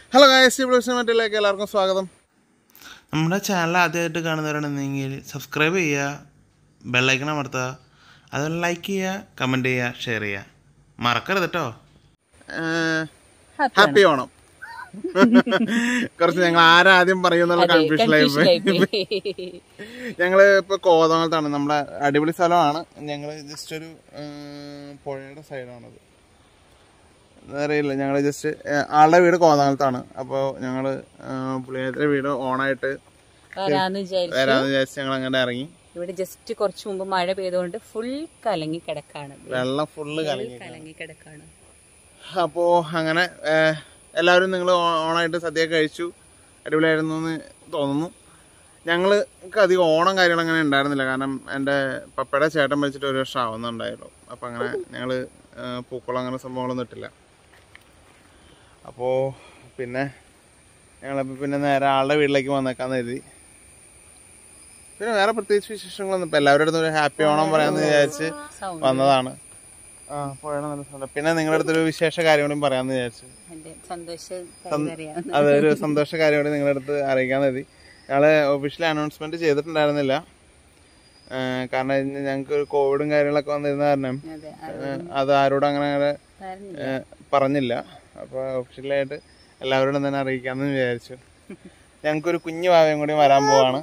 Hello guys blues മറ്റിലേക്ക് എല്ലാവർക്കും സ്വാഗതം നമ്മുടെ ചാനൽ ആദ്യമായിട്ട് കാണുന്നവരാണെന്നെങ്കിൽ സബ്സ്ക്രൈബ് ചെയ്യുക ബെല്ലൈക്കൺ അമർത്തുക അതുപോലെ ലൈക്ക് ചെയ്യുക കമൻറ്റ് ചെയ്യുക ഷെയർ ചെയ്യുക മറക്കരുത് കേട്ടോ ഹാപ്പി ഓണം കുറച്ച് ഞങ്ങൾ ആരാദ്യം പറയുന്നുള്ള കൺഫ്യൂഷനായി ഞങ്ങൾ ഇപ്പൊ കോതമംഗലത്താണ് നമ്മുടെ അടിപൊളി സ്ഥലമാണ് ഞങ്ങൾ ജസ്റ്റ് ഒരു ആ, പുഴയുടെ സൈഡാണത് അറിയില്ല ഞങ്ങൾ ജസ്റ്റ് ആളുടെ വീട് കോതമംഗലത്താണ് അപ്പോൾ ഞങ്ങൾ പുള്ളിയുടെ വീട് ഓണായിട്ട് വരാന്ന് വിചാരിച്ചു വരാന്ന് വിചാരിച്ച് ഞങ്ങൾ അങ്ങനെ ഇറങ്ങി ഇവിടെ ജസ്റ്റ് കുറച്ച് മുമ്പ് മഴ പെയ്തുകൊണ്ട് ഫുൾ കലങ്ങി കിടക്കാണ് വെള്ളം ഫുള്ള് കലങ്ങി കലങ്ങി കിടക്കാണ് അപ്പോൾ അങ്ങനെ ഏഹ്, എല്ലാവരും നിങ്ങൾ ഓണായിട്ട് സദ്യ കഴിച്ചു അടിപൊളിയായിരുന്നു എന്ന് തോന്നുന്നു ഞങ്ങൾക്ക് അധികം ഓണം കാര്യങ്ങൾ അങ്ങനെ ഉണ്ടായിരുന്നില്ല കാരണം എൻ്റെ പപ്പയുടെ ചേട്ടൻ മരിച്ചിട്ട് ഒരു വർഷം ആവുന്നുണ്ടായല്ലോ അപ്പം അങ്ങനെ ഞങ്ങൾ പൂക്കളം അങ്ങനെ സംഭവങ്ങളൊന്നും ഇട്ടില്ല അപ്പോൾ പിന്നെ ഞങ്ങളപ്പോൾ പിന്നെ നേരെ ആളുടെ വീട്ടിലേക്ക് വന്നേക്കാന്ന് കരുതി പിന്നെ വേറെ പ്രത്യേകിച്ച് വിശേഷങ്ങളൊന്നും ഇപ്പം എല്ലാവരുടെ അടുത്തും ഒരു ഹാപ്പി ഓണം പറയാമെന്ന് വിചാരിച്ച് സൗണ്ട് വന്നതാണ് ആ പുഴയുടെ നല്ല സ്ഥലം പിന്നെ നിങ്ങളുടെ അടുത്തൊരു വിശേഷ കാര്യം കൂടി പറയാമെന്ന് വിചാരിച്ചു എന്റെ സന്തോഷം കൈവറിയാണ് അതൊരു സന്തോഷ കാര്യം കൂടി നിങ്ങളുടെ അടുത്ത് അറിയിക്കാൻ മതി ഞങ്ങള് ഒഫീഷ്യലി അനൗൺസ്മെന്റ് ചെയ്തിട്ടുണ്ടായിരുന്നില്ല ആ, കാരണം ഇന്ന് ഞങ്ങൾക്ക് ഒരു കോവിഡും കാര്യങ്ങളൊക്കെ വന്നിരുന്ന കാരണം അതെ ആ, അത് ആരോടും അങ്ങനെ അങ്ങനെ പറഞ്ഞില്ല. ആ, പറഞ്ഞില്ല അപ്പോൾ ഒഫീഷ്യലായിട്ട് എല്ലാവരോടും തന്നെ അറിയിക്കാമെന്ന് വിചാരിച്ചു ഞങ്ങൾക്കൊരു കുഞ്ഞു ഭാവയും കൂടി വരാൻ പോവാണ്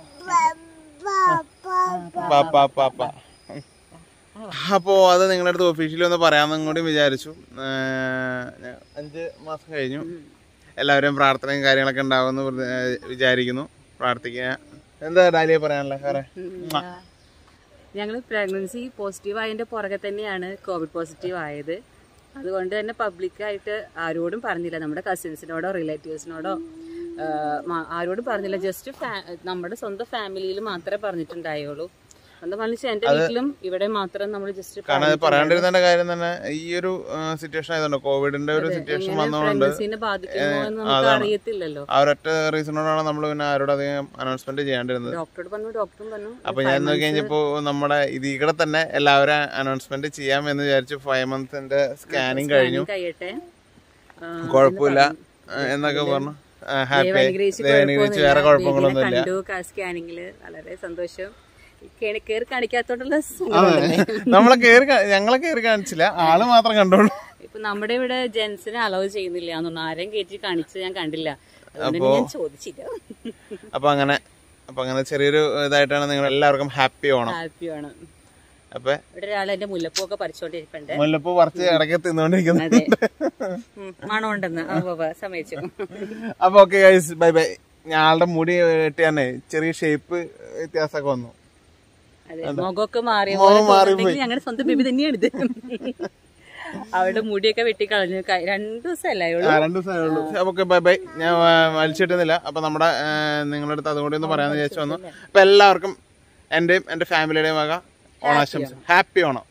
പാപ്പ പാപ്പ അപ്പോൾ അത് നിങ്ങളുടെ അടുത്ത് ഒഫീഷ്യലി ഒന്ന് പറയാമെന്നും കൂടി വിചാരിച്ചു ആ, ഞാൻ അഞ്ച് മാസം കഴിഞ്ഞു എല്ലാവരും പ്രാർത്ഥനയും കാര്യങ്ങളൊക്കെ ഉണ്ടാവുമെന്ന് പ്രതി- ആ, വിചാരിക്കുന്നു പ്രാർത്ഥിക്കുക എന്താ ഡാലിയ പറയാനുള്ളത് വേറെ ഞങ്ങൾ പ്രഗ്നൻസി പോസിറ്റീവ് ആയതിന്റെ പുറകെ തന്നെയാണ് കോവിഡ് പോസിറ്റീവ് ആയത് അതുകൊണ്ട് തന്നെ പബ്ലിക്കായിട്ട് ആരോടും പറഞ്ഞില്ല നമ്മുടെ കസിൻസിനോടോ റിലേറ്റീവ്സിനോടോ ആരോടും പറഞ്ഞില്ല ജസ്റ്റ് നമ്മുടെ സ്വന്തം ഫാമിലിയിൽ മാത്രമേ പറഞ്ഞിട്ടുണ്ടായുള്ളൂ സ്വന്തം ഫാമിലി എന്റെ വീട്ടിലും ഇവിടെ മാത്രം നമ്മൾ ജസ്റ്റ് കാരണം അത് പറയാണ്ടിരുന്നതിന്റെ കാര്യം തന്നെ ഈ ഒരു സിറ്റുവേഷൻ ആയതുകൊണ്ട് കോവിഡിന്റെ ഒരു സിറ്റുവേഷൻ വന്നതുകൊണ്ട് പ്രഗ്നൻസിനെ ബാധിക്കുമോ എന്ന് നമുക്ക് അറിയത്തില്ലല്ലോ ആ ഒരൊറ്റ റീസണോടാണ് നമ്മൾ പിന്നെ ആരോടും അധികം അനൗൺസ്മെന്റ് ചെയ്യാണ്ടിരുന്നത് ഡോക്ടറോട് പറഞ്ഞു ഡോക്ടറും പറഞ്ഞു അപ്പൊ ഞാൻ നോക്കി കഴിഞ്ഞപ്പോ നമ്മുടെ ഇതിവിടെ തന്നെ എല്ലാവരും അനൗൺസ്മെന്റ് ചെയ്യാം എന്ന് വിചാരിച്ചു ഫൈവ് മന്ത്സിന്റെ സ്കാനിങ് കഴിഞ്ഞു കഴിയട്ടെ ആ, കുഴപ്പമില്ല ആ, എന്നൊക്കെ പറഞ്ഞു ഹാപ്പി അനുഗ്രഹിച്ച് അനുഗ്രഹിച്ച് വേറെ കുഴപ്പങ്ങളൊന്നും ഇല്ല കണ്ടു സ്കാനിങ്ങില് വളരെ സന്തോഷം കേറി കേറി കാണിക്കാത്തോണ്ടുള്ള അതെ സങ്കടമല്ലേ? നമ്മളെ കേറി കാ- ഞങ്ങളെ കേറി കാണിച്ചില്ല ആള് മാത്രം കണ്ടോളൂ ഇപ്പൊ നമ്മുടെ ഇവിടെ ജെൻസിനെ അലോ ചെയ്യുന്നില്ല എന്നൊന്നും ആരെയും കയറ്റി കാണിച്ച് ഞാൻ കണ്ടില്ല അതുകൊണ്ട് ഞാൻ ചോദിച്ചില്ല അപ്പൊ അങ്ങനെ അപ്പൊ അങ്ങനെ ചെറിയൊരു ഇതായിട്ടാണ് നിങ്ങൾ എല്ലാവർക്കും ഹാപ്പി ഓണം ഹാപ്പിയാണ് അപ്പൊ ഇവിടെ ഒരാൾ എന്റെ മുല്ലപ്പൂവൊക്കെ പറിച്ചോണ്ടിരിപ്പുണ്ട് മുല്ലപ്പൂ പറിച്ച് ഇടയ്ക്ക് തിന്നുകൊണ്ടിരിക്കുന്നു അതെ ഉം, മണമുണ്ടെന്ന് ആ, ഉവ്വ് ഉവ്വ്, സമ്മതിച്ചു അപ്പൊ ഓക്കെ ഗൈസ് ബൈ ബൈ ഞാളുടെ മുടി വെട്ടി തന്നെ ചെറിയ ഷേപ്പ് വ്യത്യാസമൊക്കെ വന്നു അതെ മുഖമൊക്കെ മാറിയ മുഖം പോലെ മാറിപ്പോയി. തോന്നുന്നുണ്ടെങ്കിൽ ഞങ്ങളുടെ സ്വന്തം ബേബി തന്നെയാണ് ഇത് അവളുടെ മുടിയൊക്കെ വെട്ടിക്കളഞ്ഞു ക- രണ്ടു ദിവസമല്ലേ ആ രണ്ടു ദിവസമേ ഉള്ളൂ ഓക്കെ ബൈ ബൈ ഞാൻ ആ, വലിച്ചിട്ടുന്നില്ല അപ്പൊ നമ്മുടെ ആ, നിങ്ങളുടെ അടുത്ത് അതും കൂടി ഒന്ന് പറയാന്ന് വിചാരിച്ചു വന്നു അപ്പൊ എല്ലാവർക്കും എന്റെയും എന്റെ ഫാമിലിയുടെയും വക ഓണാശംസ ഹാപ്പി ഓണം